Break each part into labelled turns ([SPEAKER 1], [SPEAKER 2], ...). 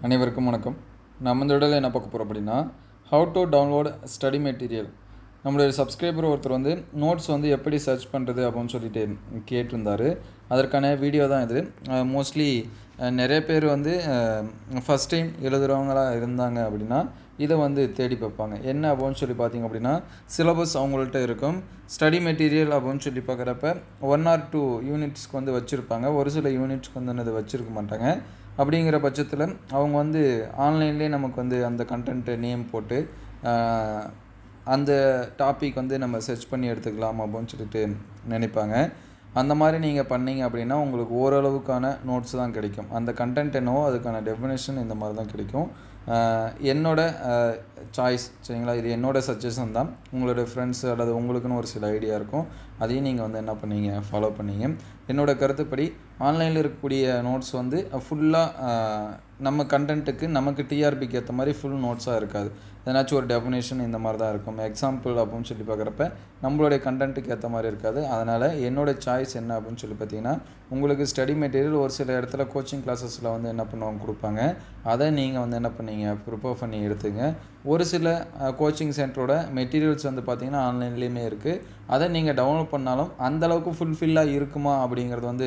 [SPEAKER 1] அனைவருக்கும் வணக்கம் நம்ம இந்த இடத்துல என்ன பார்க்க போகிறோம் அப்படின்னா how to download study material நம்மளுடைய சப்ஸ்கிரைபர் ஒருத்தர் வந்து நோட்ஸ் வந்து எப்படி சர்ச் பண்ணுறது அப்படின்னு சொல்லிட்டு கேட்டிருந்தாரு அதற்கான வீடியோ தான் இது மோஸ்ட்லி நிறைய பேர் வந்து ஃபஸ்ட் டைம் எழுதுகிறவங்களா இருந்தாங்க அப்படின்னா இதை வந்து தேடி பார்ப்பாங்க என்ன அப்படின்னு சொல்லி பார்த்தீங்க அப்படின்னா சிலபஸ் அவங்கள்ட்ட இருக்கும் ஸ்டடி மெட்டீரியல் அப்படின்னு சொல்லி பார்க்குறப்ப ஒன் ஆர் டூ யூனிட்ஸ்க்கு வந்து வச்சுருப்பாங்க ஒரு சில யூனிட்ஸ்க்கு வந்து என்னது வச்சுருக்க மாட்டாங்க அப்படிங்கிற பட்சத்தில் அவங்க வந்து ஆன்லைன்லேயே நமக்கு வந்து அந்த கண்டென்ட்டு நேம் போட்டு ஆஹ், அந்த டாபிக் வந்து நம்ம சர்ச் பண்ணி எடுத்துக்கலாம் அப்படின்னு சொல்லிட்டு நினைப்பாங்க அந்த மாதிரி நீங்கள் பண்ணீங்க அப்படின்னா உங்களுக்கு ஓரளவுக்கான நோட்ஸ் தான் கிடைக்கும் அந்த கண்டென்ட் என்னவோ அதுக்கான டெஃபினேஷன் இந்த மாதிரி தான் கிடைக்கும் ஆஹ், என்னோட சாய்ஸ் சரிங்களா இது என்னோட சஜஷன் தான் உங்களோட ஃப்ரெண்ட்ஸ் அல்லது உங்களுக்குன்னு ஒரு சில ஐடியா இருக்கும் அதையும் நீங்கள் வந்து என்ன பண்ணீங்க ஃபாலோ பண்ணீங்க என்னோட கருத்துப்படி ஆன்லைனில் இருக்கக்கூடிய நோட்ஸ் வந்து ஃபுல்லாக நம்ம கண்டென்ட்டுக்கு நமக்கு டிஆர்பிக்கு ஏற்ற மாதிரி ஃபுல் நோட்ஸாக இருக்காது எதனாச்சும் ஒரு டெஃபினேஷன் இந்த மாதிரி தான் இருக்கும் எக்ஸாம்பிள் அப்படின்னு சொல்லி பார்க்குறப்ப நம்மளுடைய கண்டென்ட்டுக்கு ஏற்ற மாதிரி இருக்காது அதனால் என்னோட சாய்ஸ் என்ன அப்படின்னு சொல்லி பார்த்தீங்கன்னா உங்களுக்கு ஸ்டடி மெட்டீரியல் ஒரு சில இடத்துல கோச்சிங் கிளாஸஸில் வந்து என்ன பண்ணுவாங்க கொடுப்பாங்க அதை நீங்கள் வந்து என்ன பண்ணீங்க ப்ரிப்பேர் பண்ணி எடுத்துங்க ஒரு சில கோச்சிங் சென்டரோட மெட்டீரியல்ஸ் வந்து பார்த்தீங்கன்னா ஆன்லைன்லேயுமே இருக்குது அதை நீங்கள் டவுன்லோட் பண்ணாலும் அந்தளவுக்கு ஃபுல்ஃபில்லாக இருக்குமா அப்படிங்கிறது வந்து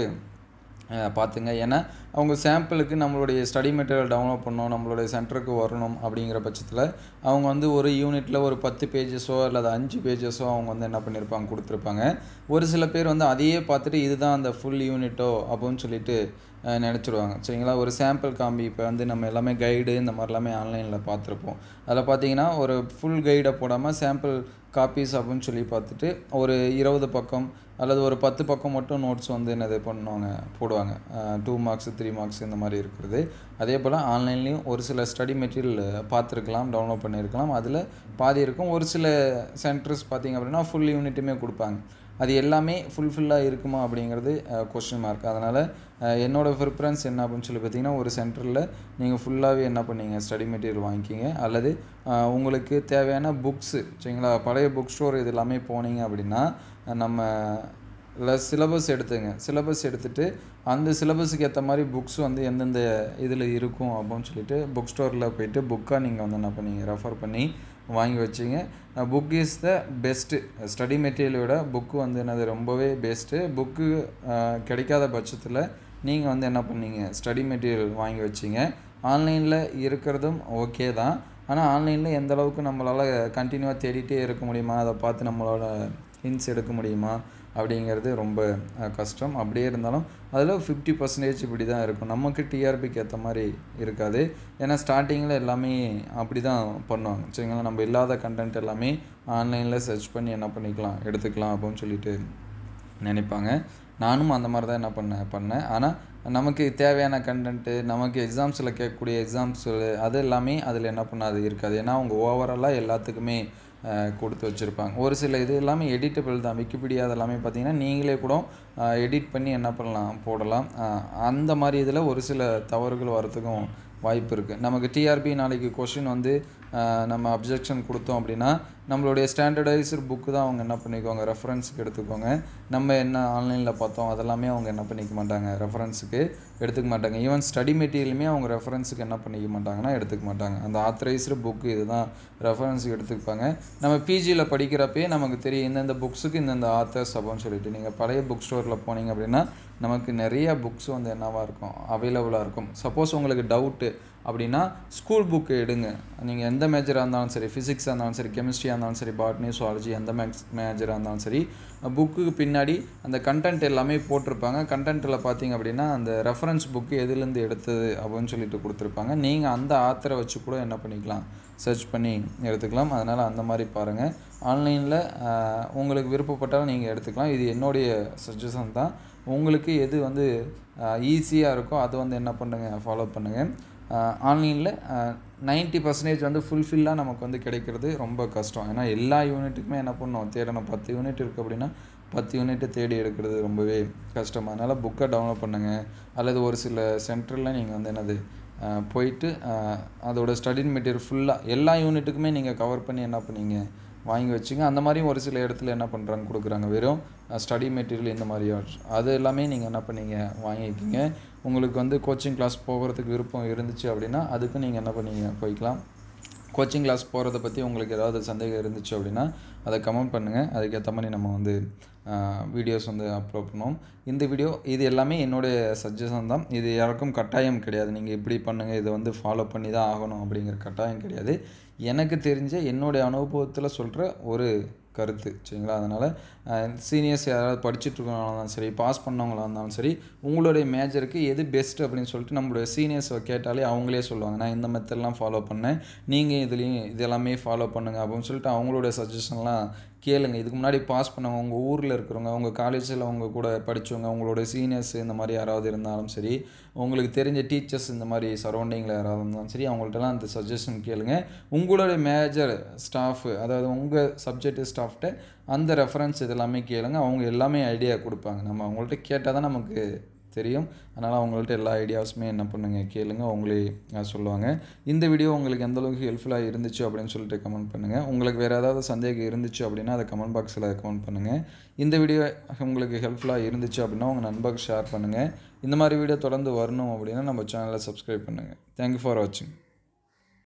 [SPEAKER 1] அஹ் பார்த்துங்க ஏன்னா அவங்க சாம்பிளுக்கு நம்மளுடைய ஸ்டடி மெட்டீரியல் டவுன்லோட் பண்ணணும் நம்மளுடைய சென்டருக்கு வரணும் அப்படிங்கிற பட்சத்தில் அவங்க வந்து ஒரு யூனிட்டில் ஒரு பத்து பேஜஸோ அல்லது அஞ்சு பேஜஸோ அவங்க வந்து என்ன பண்ணியிருப்பாங்க கொடுத்துருப்பாங்க ஒரு சில பேர் வந்து அதையே பார்த்துட்டு இதுதான் அந்த ஃபுல் யூனிட்டோ அப்படின்னு சொல்லிட்டு அஹ் நினச்சிடுவாங்க சரிங்களா ஒரு சாம்பிள் காம்பி இப்போ வந்து நம்ம எல்லாமே கைடு இந்த மாதிரி எல்லாமே ஆன்லைனில் பார்த்துருப்போம் அதில் பார்த்தீங்கன்னா ஒரு ஃபுல் கைடை போடாமல் சாம்பிள் காப்பீஸ் அப்படின்னு சொல்லி பார்த்துட்டு ஒரு இருபது பக்கம் அல்லது ஒரு பத்து பக்கம் மட்டும் நோட்ஸ் வந்து என்னது பண்ணுவாங்க போடுவாங்க டூ மார்க்ஸ் த்ரீ மார்க்ஸ் இந்த மாதிரி இருக்கிறது அதே போல் ஆன்லைன்லேயும் ஒரு சில ஸ்டடி மெட்டீரியல் பார்த்துருக்கலாம் டவுன்லோட் பண்ணியிருக்கலாம் அதில் பாதி இருக்கும் ஒரு சில சென்டர்ஸ் பார்த்தீங்க அப்படின்னா ஃபுல் யூனிட்டுமே கொடுப்பாங்க அது எல்லாமே ஃபுல்ஃபில்லாக இருக்குமா அப்படிங்கிறது கொஸ்டின் மார்க் அதனால் என்னோட ப்ரிஃபரன்ஸ் என்ன அப்படின்னு சொல்லி பார்த்தீங்கன்னா ஒரு சென்டரில் நீங்கள் ஃபுல்லாகவே என்ன பண்ணீங்க ஸ்டடி மெட்டீரியல் வாங்கிக்கிங்க அல்லது அஹ், உங்களுக்கு தேவையான புக்ஸு சரிங்களா பழைய புக் ஸ்டோர் இது எல்லாமே போனீங்க அப்படின்னா நம்ம இல்லை சிலபஸ் எடுத்துங்க சிலபஸ் எடுத்துகிட்டு அந்த சிலபஸுக்கு ஏற்ற மாதிரி புக்ஸ் வந்து எந்தெந்த இதில் இருக்கும் அப்படின்னு சொல்லிட்டு புக் ஸ்டோரில் போயிட்டு புக்காக நீங்கள் வந்து என்ன பண்ணீங்க ரெஃபர் பண்ணி வாங்கி வச்சிங்க book is the best study மெட்டீரியலோட புக்கு வந்து என்னது ரொம்பவே பெஸ்ட்டு புக்கு கிடைக்காத பட்சத்தில் நீங்கள் வந்து என்ன பண்ணீங்க ஸ்டடி மெட்டீரியல் வாங்கி வச்சிங்க ஆன்லைனில் இருக்கிறதும் ஓகே தான் ஆனால் ஆன்லைனில் எந்த அளவுக்கு நம்மளால் கண்டினியூவாக தேடிட்டே இருக்க முடியுமா அதை பார்த்து நம்மளோட ஹின்ஸ் எடுக்க முடியுமா அப்படிங்கிறது ரொம்ப அஹ், கஷ்டம் அப்படியே இருந்தாலும் அதில் ஃபிஃப்டி பர்சன்டேஜ் இப்படி தான் இருக்கும் நமக்கு டிஆர்பிக்கு ஏற்ற மாதிரி இருக்காது ஏன்னா ஸ்டார்டிங்கில் எல்லாமே அப்படி தான் பண்ணுவாங்க சரிங்களா நம்ம இல்லாத கண்டென்ட் எல்லாமே ஆன்லைனில் சர்ச் பண்ணி என்ன பண்ணிக்கலாம் எடுத்துக்கலாம் அப்படின்னு சொல்லிட்டு நினைப்பாங்க நானும் அந்த மாதிரி தான் என்ன பண்ணேன் பண்ணேன் ஆனால் நமக்கு தேவையான கண்டென்ட்டு நமக்கு எக்ஸாம்ஸில் கேட்கக்கூடிய எக்ஸாம்ஸு அது எல்லாமே அதில் என்ன பண்ணாது இருக்காது ஏன்னா அவங்க ஓவராலாக எல்லாத்துக்குமே அஹ், கொடுத்து வச்சுருப்பாங்க ஒரு சில இது எல்லாமே எடிட்டபிள் தான் விக்கிபீடியா அதெல்லாமே பார்த்தீங்கன்னா நீங்களே கூட எடிட் பண்ணி என்ன பண்ணலாம் போடலாம் அஹ், அந்த மாதிரி இதில் ஒரு சில தவறுகள் வரத்துக்கும் வாய்ப்பு இருக்குது நமக்கு டிஆர்பி நாளைக்கு கொஷின் வந்து அஹ், நம்ம அப்ஜெக்ஷன் கொடுத்தோம் அப்படின்னா நம்மளுடைய ஸ்டாண்டர்டைஸ்டு புக்கு தான் அவங்க என்ன பண்ணிக்குவாங்க ரெஃபரன்ஸுக்கு எடுத்துக்கோங்க நம்ம என்ன ஆன்லைனில் பார்த்தோம் அதெல்லாமே அவங்க என்ன பண்ணிக்க மாட்டாங்க ரெஃபரன்ஸுக்கு எடுத்துக்க மாட்டாங்க ஈவன் ஸ்டடி மெட்டீரியலுமே அவங்க ரெஃபரன்ஸுக்கு என்ன பண்ணிக்க மாட்டாங்கன்னா எடுத்துக்க மாட்டாங்க அந்த ஆத்தரைஸ்டு புக்கு இதுதான் ரெஃபரன்ஸுக்கு எடுத்துப்பாங்க நம்ம பிஜியில் படிக்கிறப்பயே நமக்கு தெரியும் இந்தந்த புக்ஸுக்கு இந்தந்த ஆத்தர்ஸ் அப்படின்னு சொல்லிட்டு நீங்கள் பழைய புக் ஸ்டோரில் போனீங்க அப்படின்னா நமக்கு நிறைய புக்ஸ் வந்து என்னவாக இருக்கும் அவைலபிளாக இருக்கும் சப்போஸ் உங்களுக்கு டவுட்டு அப்படின்னா ஸ்கூல் புக்கு எடுங்க நீங்கள் எந்த மேஜராக இருந்தாலும் சரி ஃபிசிக்ஸாக இருந்தாலும் சரி கெமிஸ்ட்ரியாக இருந்தாலும் சரி பாட்னி சுவாலஜி எந்த மேக்ஸ் மேஜராக இருந்தாலும் சரி புக்குக்கு பின்னாடி அந்த கண்டென்ட் எல்லாமே போட்டிருப்பாங்க கண்டென்ட்டில் பார்த்தீங்க அப்படின்னா அந்த ரெஃபரன்ஸ் புக்கு எதுலேருந்து எடுத்தது அப்படின்னு சொல்லிட்டு கொடுத்துருப்பாங்க நீங்கள் அந்த ஆத்தரை வச்சு கூட என்ன பண்ணிக்கலாம் சர்ச் பண்ணி எடுத்துக்கலாம் அதனால் அந்த மாதிரி பாருங்கள் ஆன்லைனில் உங்களுக்கு விருப்பப்பட்டாலும் நீங்கள் எடுத்துக்கலாம் இது என்னுடைய சஜஷன் தான் உங்களுக்கு எது வந்து ஈஸியாக இருக்கோ அதை வந்து என்ன பண்ணுங்கள் ஃபாலோ பண்ணுங்கள் ஆன்லைனில் நைன்ட்டி பர்சன்டேஜ் வந்து ஃபுல்ஃபில்லாக நமக்கு வந்து கிடைக்கிறது ரொம்ப கஷ்டம் ஏன்னா எல்லா யூனிட்டுக்குமே என்ன பண்ணணும் தேடணும் பத்து யூனிட் இருக்குது அப்படின்னா பத்து யூனிட்டு தேடி எடுக்கிறது ரொம்பவே கஷ்டம் அதனால் புக்கை டவுன்லோட் பண்ணுங்கள் அல்லது ஒரு சில சென்டரில் நீங்கள் வந்து என்னது அஹ், போயிட்டு அஹ், அதோட ஸ்டடி மெட்டீரியல் ஃபுல்லாக எல்லா யூனிட்டுக்குமே நீங்கள் கவர் பண்ணி என்ன பண்ணீங்க வாங்கி வச்சுங்க அந்த மாதிரியும் ஒரு சில இடத்துல என்ன பண்ணுறாங்க கொடுக்குறாங்க வெறும் ஸ்டடி மெட்டீரியல் இந்த மாதிரி அது எல்லாமே நீங்கள் என்ன பண்ணீங்க வாங்கிக்கிங்க உங்களுக்கு வந்து கோச்சிங் கிளாஸ் போகிறதுக்கு விருப்பம் இருந்துச்சு அப்படின்னா அதுக்கு நீங்கள் என்ன பண்ணீங்க போய்க்கலாம் கோச்சிங் கிளாஸ் போகிறத பற்றி உங்களுக்கு ஏதாவது சந்தேகம் இருந்துச்சு அப்படின்னா அதை கமெண்ட் பண்ணுங்கள் அதுக்கேற்ற மாதிரி நம்ம வந்து வீடியோஸ் வந்து அப்லோட் பண்ணுவோம் இந்த வீடியோ இது எல்லாமே என்னுடைய சஜஷன் தான் இது யாருக்கும் கட்டாயம் கிடையாது நீங்கள் இப்படி பண்ணுங்கள் இதை வந்து ஃபாலோ பண்ணி தான் ஆகணும் அப்படிங்கிற கட்டாயம் கிடையாது எனக்கு தெரிஞ்ச என்னுடைய அனுபவத்தில் சொல்கிற ஒரு கருத்து சரிங்களா அதனால் சீனியர்ஸ் யாராவது படிச்சுட்டு இருக்கவங்களாக இருந்தாலும் சரி பாஸ் பண்ணவங்களாக இருந்தாலும் சரி உங்களுடைய மேஜருக்கு எது பெஸ்ட் அப்படின்னு சொல்லிட்டு நம்மளுடைய சீனியர்ஸை கேட்டாலே அவங்களே சொல்லுவாங்க நான் இந்த மெத்தட்லாம் ஃபாலோ பண்ணேன் நீங்கள் இதுலேயும் இது எல்லாமே ஃபாலோ பண்ணுங்கள் அப்படின்னு சொல்லிட்டு அவங்களுடைய சஜஷன்லாம் கேளுங்க இதுக்கு முன்னாடி பாஸ் பண்ணவங்க உங்கள் ஊரில் இருக்கிறவங்க உங்கள் காலேஜில் அவங்க கூட படித்தவங்க உங்களோட சீனியர்ஸ் இந்த மாதிரி யாராவது இருந்தாலும் சரி உங்களுக்கு தெரிஞ்ச டீச்சர்ஸ் இந்த மாதிரி சரௌண்டிங்கில் யாராவது இருந்தாலும் சரி அவங்கள்ட்டலாம் அந்த சஜஷன் கேளுங்க உங்களுடைய மேஜர் ஸ்டாஃபு அதாவது உங்கள் சப்ஜெக்ட் ஸ்டாஃப்ட்ட அந்த ரெஃபரன்ஸ் இதெல்லாமே கேளுங்க அவங்க எல்லாமே ஐடியா கொடுப்பாங்க நம்ம அவங்கள்ட்ட கேட்டால் தான் நமக்கு தெரியும் அதனால் அவங்கள்ட்ட எல்லா ஐடியாஸுமே என்ன பண்ணுங்க கேளுங்க அவங்களே சொல்லுவாங்க இந்த வீடியோ உங்களுக்கு எந்த அளவுக்கு ஹெல்ப்ஃபுல்லாக இருந்துச்சு அப்படின்னு சொல்லிட்டு கமெண்ட் பண்ணுங்கள் உங்களுக்கு வேறு ஏதாவது சந்தேகம் இருந்துச்சு அப்படின்னா அதை கமெண்ட் பாக்ஸில் கமெண்ட் பண்ணுங்கள் இந்த வீடியோ உங்களுக்கு ஹெல்ப்ஃபுல்லாக இருந்துச்சு அப்படின்னா உங்கள் நண்பருக்கு ஷேர் பண்ணுங்கள் இந்த மாதிரி வீடியோ தொடர்ந்து வரணும் அப்படின்னா நம்ம சேனலை சப்ஸ்கிரைப் பண்ணுங்கள் தேங்க்யூ ஃபார் வாட்சிங்